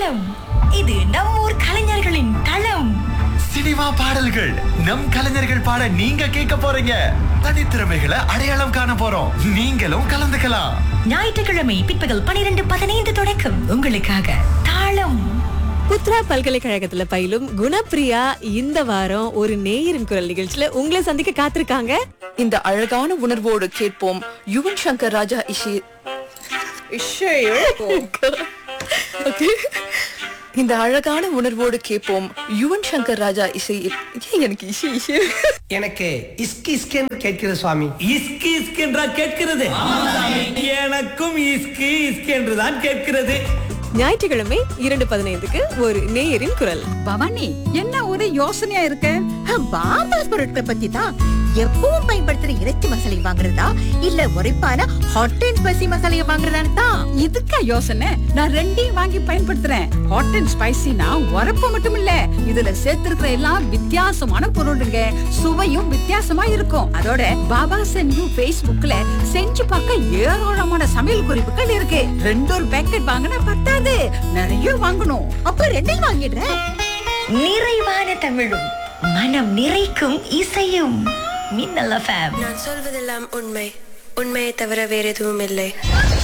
களம் இது நம் ஊர் கலைஞர்களின் களம் சினிமா பாடல்கள் நம் கலைஞர்கள் பாட நீங்க கேட்க போறீங்க தனித்திறமைகளை அடையாளம் காண போறோம் நீங்களும் கலந்துக்கலாம் ஞாயிற்றுக்கிழமை பிற்பகல் பனிரெண்டு பதினைந்து தொடக்கம் உங்களுக்காக தாளம் புத்ரா பல்கலைக்கழகத்துல பயிலும் குணப்பிரியா இந்த வாரம் ஒரு நேயரின் குரல் நிகழ்ச்சியில உங்களை சந்திக்க காத்திருக்காங்க இந்த அழகான உணர்வோடு கேட்போம் யுவன் சங்கர் ராஜா இஷி Okay. இந்த அழகான உணர்வோடு கேட்போம் யுவன் சங்கர் ராஜா இசையில் ஏன் எனக்கு இசை இசை எனக்கு இஸ்கி இஸ்கென்று கேட்கிறது சுவாமி இஸ்கி இஸ்கி என்றா கேட்கிறது எனக்கும் இஸ்கி இஸ்கி என்றுதான் கேட்கிறது ஞாயிற்றுக்கிழமை இரண்டு பதினைந்துக்கு ஒரு நேயரின் குரல் பவானி என்ன ஒரு யோசனையா இருக்க பாமாஸ் பொருட்களை பத்தி தான் எப்பவும் பயன்படுத்துற இறைச்சி மசாலை வாங்குறதா இல்ல உரைப்பான ஹாட் அண்ட் ஸ்பைசி மசாலையை வாங்குறதான்னு தான் இதுக்கா யோசனை நான் ரெண்டையும் வாங்கி பயன்படுத்துறேன் ஹாட் அண்ட் ஸ்பைசினா உரப்பு மட்டும் இல்ல இதுல சேர்த்திருக்கிற எல்லாம் வித்தியாசமான பொருளுங்க சுவையும் வித்தியாசமா இருக்கும் அதோட பாபா சென்யூ Facebookல செஞ்சு பார்க்க ஏராளமான சமையல் குறிப்புகள் இருக்கு ரெண்டு ஒரு பேக்கெட் வாங்கினா பத்தாது நிறைய வாங்கணும் அப்ப ரெண்டையும் வாங்கிடுறேன் நிறைவான தமிழும் மனம் நிறைக்கும் இசையும் மின்னல் எஃப்எம் நான் சொல்வதெல்லாம் உண்மை உண்மையை தவிர வேற எதுவும் இல்லை